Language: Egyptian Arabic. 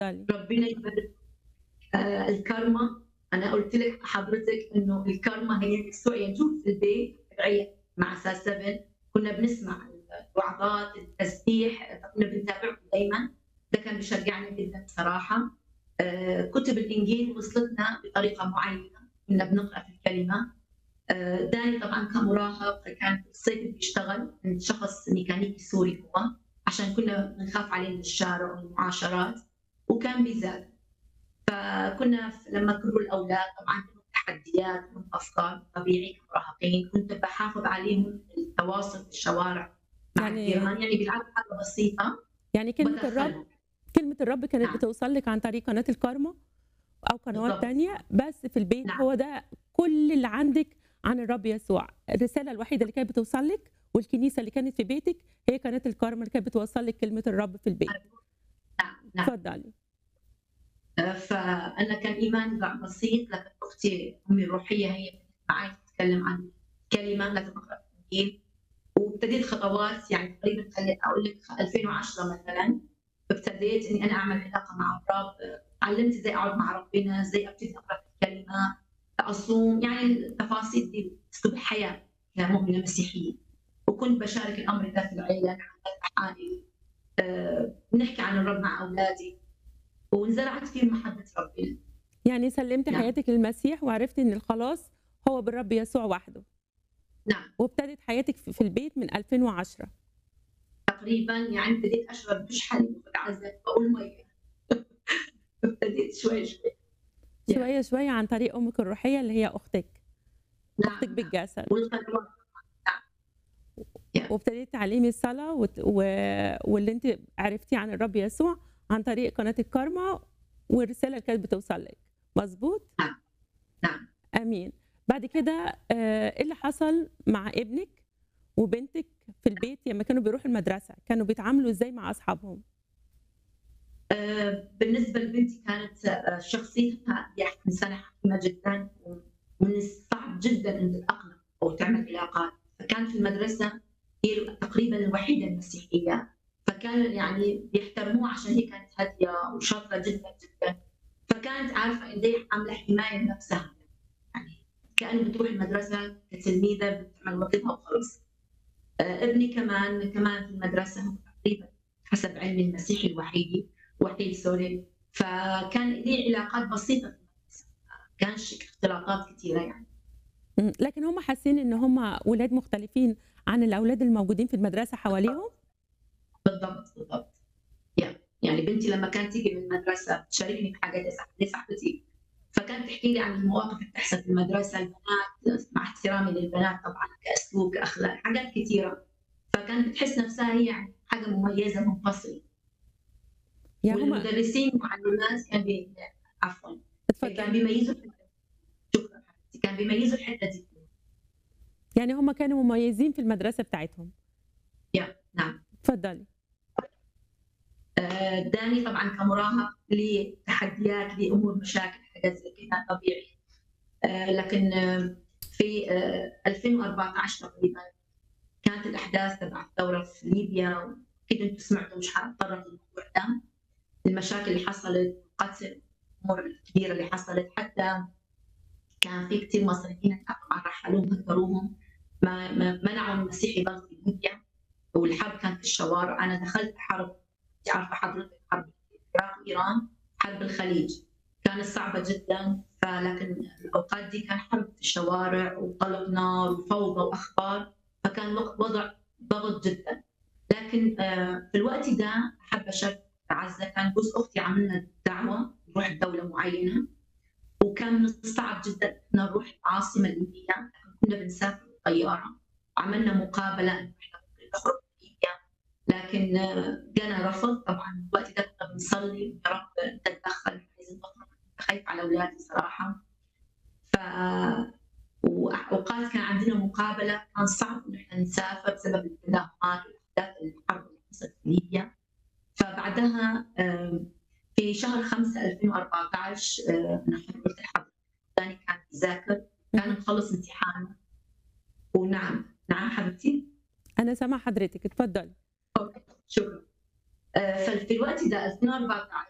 اتفضلي. ربنا يبارك آآ الكارما أنا قُلت لِك حضرتِك إنه الكارما هي يسوع يجوز في البيت تبعية مع أساس 7 كنا بنسمع الوعظات، التسبيح، فكنا بنتابعكم دايمًا، ده كان بيشجعنا جدًا بصراحة. آآ كُتب الإنجيل وصلتنا بطريقة معينة، كنا بنقرأ في الكلمة. آآ داني طبعًا كمراهق كان في الصيف بيشتغل، كان شخص ميكانيكي سوري هو، عشان كنا بنخاف عليه من الشارع والمعاشرات، وكان بيذاكر. فكنا ف لمّا كبروا الأولاد طبعًا كانوا تحديات وأفكار طبيعي كمراهقين، كنت باحافظ عليهم التواصل في الشوارع مع يعني الجيران، يعني بيلعبوا حاجة بسيطة يعني كلمة الرب بادخّلهم. كلمة الرب كانت نعم. بتوصل لِك عن طريق قناة الكارما أو قنوات بالضبط. تانية، بس في البيت نعم. هو ده كل اللي عندِك عن الرب يسوع، الرسالة الوحيدة اللي كانت بتوصل لِك والكنيسة اللي كانت في بيتِك هي قناة الكارما اللي كانت بتوصل لِك كلمة الرب في البيت. نعم، نعم. اتفضلي. آآ فأنا كان إيماني ب بسيط، لكن أختي أمي الروحية هي كانت معايا تتكلم عن كلمة لازم أقرأ الإنجيل، وابتديت خطوات يعني تقريبًا خلّيني أقول لِك 2010 مثلًا، ابتديت إني أنا أعمل علاقة مع الرب، اتعلمت إزاي أقعد مع ربنا، إزاي أبتدي أقرأ في الكلمة، أصوم، يعني التفاصيل دي أسلوب الحياة كمؤمنة مسيحية. وكنت باشارك الأمر ده في العيلة، حالي آآ بنحكي عن الرب مع أولادي، وانزرعت فيهم محبة ربنا. يعني سلمتِ نعم. حياتِك للمسيح وعرفتِ إن الخلاص هو بالرب يسوع وحده. نعم. وابتدت حياتِك ف في البيت من 2010. تقريبًا يعني ابتديت أشرب مش حليب وآخد عزل باقول مَيّة. ابتديت شوي، شوي. يعني شوية، شوية عن طريق أمِك الروحية اللي هي أختِك. نعم، أختِك نعم. بالجسد. والقنوات نعم. يا وابتديتِ تعلمي الصلاة وت و واللي أنتِ عرفتيه عن الرب يسوع عن طريق قناة الكارما والرسالة اللي كانت بتوصل لِك، مضبوط؟ نعم، نعم. أمين. بعد كده آآ إيه اللي حصل مع ابنِك وبنتِك في البيت لمّا كانوا بيروحوا المدرسة، كانوا بيتعاملوا إزاي مع أصحابهم؟ آآ بالنسبة لبنتي كانت آآ شخصيتها هي إنسانة حكيمة جدًا، ومن الصعب جدًا إن تتأقلم أو تعمل علاقات، فكانت في المدرسة هي تقريبًا الوحيدة المسيحية، فكان يعني بيحترموها عشان هي كانت هادية وشاطرة جدًا، جدًا، فكانت عارفة قد إيه عاملة حماية لنفسها، يعني كأنه بتروح المدرسة كتلميذة بتعمل واجبها وخلاص. آآ ابني كمان كمان في المدرسة هو تقريبًا حسب علمي المسيحي الوحيد وحيد سوري، فكان ليه علاقات بسيطة في المدرسة، ما كانش اختلاطات كتيرة يعني. إمم، لكن هم حاسين إن هم ولاد مختلفين عن الأولاد الموجودين في المدرسة حواليهم؟ بالضبط، بالضبط. يع يعني بنتي لمّا كانت تيجي من المدرسة تشاركني بحاجات زي صاحبتي صاحبتي، فكانت تحكي لي عن المواقف اللي بتحصل في المدرسة، البنات مع احترامي للبنات طبعًا كأسلوب، كأخلاق، حاجات كتيرة، فكانت بتحس نفسها هي يعني حاجة مميزة منفصلة. يعني هم والمدرسين والمعلمات كان بي عفوًا، كان اتفضلي. بيميزوا الحتة شكرًا حبيبتي، كان بيميزوا الحتة دي. يعني هم كانوا مميزين في المدرسة بتاعتهم. يع نعم. اتفضلي. آآ داني طبعًا كمراهق ليه تحديات، ليه أمور مشاكل حاجات زي كده طبيعي. آآ لكن في آآ 2014 تقريبًا كانت الأحداث تبع الثورة في ليبيا، وأكيد أنتم سمعتوا مش حاتطرق للموضوع ده، المشاكل اللي حصلت، القتل، الأمور الكبيرة اللي حصلت، حتى كان في كتير مصريين طبعًا رحلوهم هجروهم، ما ما منعوا المسيح يضل في ليبيا، والحرب كانت في الشوارع، أنا دخلت حرب أنتِ عارفة حضرتك حرب العراق وإيران، حرب الخليج، كانت صعبة جدًا، فلكن الأوقات دي كان حرب في الشوارع وطلق نار وفوضى وأخبار، فكان وق وضع ضغط جدًا. لكن آآ في الوقت ده حابة أشارك عزة، كان جوز أختي عامل لنا دعوة نروح دولة معينة، وكان من الصعب جدًا إن نروح العاصمة الليبية، كنا بنسافر بالطيارة، عملنا مقابلة إنه إحنا ممكن نخرج من ليبيا، لكن جانا رفض، طبعًا الوقت ده كنا بنصلي يا رب أنت تدخل عايزين نخرج، كنت خايفة على أولادي صراحة. ف وأوقات كان عندنا مقابلة، كان صعب إن إحنا نسافر بسبب التدهورات والأحداث الحرب اللي حصلت في ليبيا. فبعدها آآ في شهر 5 2014 آآ أنا قلت لحضرتك داني كان بيذاكر، كان اهم. مخلص امتحانه. ونعم، نعم حبيبتي؟ أنا سامعة حضرتك، اتفضلي. أوكي، شكرًا. آآ ففي الوقت ده 2014